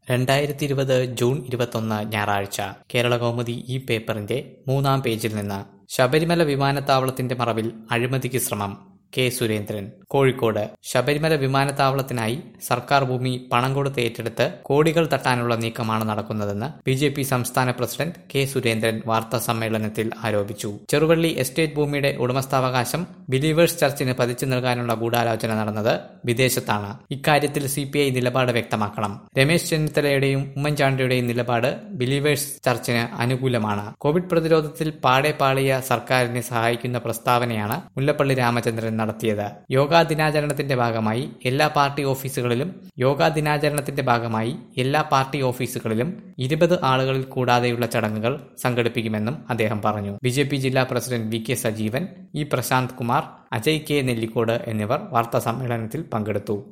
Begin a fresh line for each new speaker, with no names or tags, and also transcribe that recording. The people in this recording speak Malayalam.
രണ്ടായിരത്തി ഇരുപത് ജൂൺ ഇരുപത്തൊന്ന് ഞായറാഴ്ച കേരളകൗമുദി ഈ പേപ്പറിന്റെ മൂന്നാം പേജിൽ നിന്ന് ശബരിമല വിമാനത്താവളത്തിന്റെ മറവിൽ അഴിമതിക്ക് ശ്രമം കെ സുരേന്ദ്രൻ കോഴിക്കോട് ശബരിമല വിമാനത്താവളത്തിനായി സർക്കാർ ഭൂമി പണം കൊടുത്ത് ഏറ്റെടുത്ത് കോടികൾ തട്ടാനുള്ള നീക്കമാണ് നടക്കുന്നതെന്ന് ബി ജെ പി സംസ്ഥാന പ്രസിഡന്റ് കെ സുരേന്ദ്രൻ വാർത്താ സമ്മേളനത്തിൽ ആരോപിച്ചു ചെറുവള്ളി എസ്റ്റേറ്റ് ഭൂമിയുടെ ഉടമസ്ഥാവകാശം ബിലീവേഴ്സ് ചർച്ചിന് പതിച്ചു നൽകാനുള്ള ഗൂഢാലോചന നടന്നത് വിദേശത്താണ് ഇക്കാര്യത്തിൽ സി പി ഐ നിലപാട് വ്യക്തമാക്കണം രമേശ് ചെന്നിത്തലയുടെയും ഉമ്മൻചാണ്ടിയുടെയും നിലപാട് ബിലീവേഴ്സ് ചർച്ചിന് അനുകൂലമാണ് കോവിഡ് പ്രതിരോധത്തിൽ പാടെ പാളിയ സർക്കാരിനെ സഹായിക്കുന്ന പ്രസ്താവനയാണ് മുല്ലപ്പള്ളി രാമചന്ദ്രൻ നടത്തിയത് യോഗാ ദിനാചരണത്തിന്റെ ഭാഗമായി എല്ലാ പാർട്ടി ഓഫീസുകളിലും യോഗാ ദിനാചരണത്തിന്റെ ഭാഗമായി എല്ലാ പാർട്ടി ഓഫീസുകളിലും ഇരുപത് ആളുകളിൽ കൂടാതെയുള്ള ചടങ്ങുകൾ സംഘടിപ്പിക്കുമെന്നും അദ്ദേഹം പറഞ്ഞു ബി ജില്ലാ president V K Sajeevan E Prashanth Kumar Ajay K Nellikode എന്നിവർ വാർത്താ സമ്മേളനത്തിൽ പങ്കെടുത്തു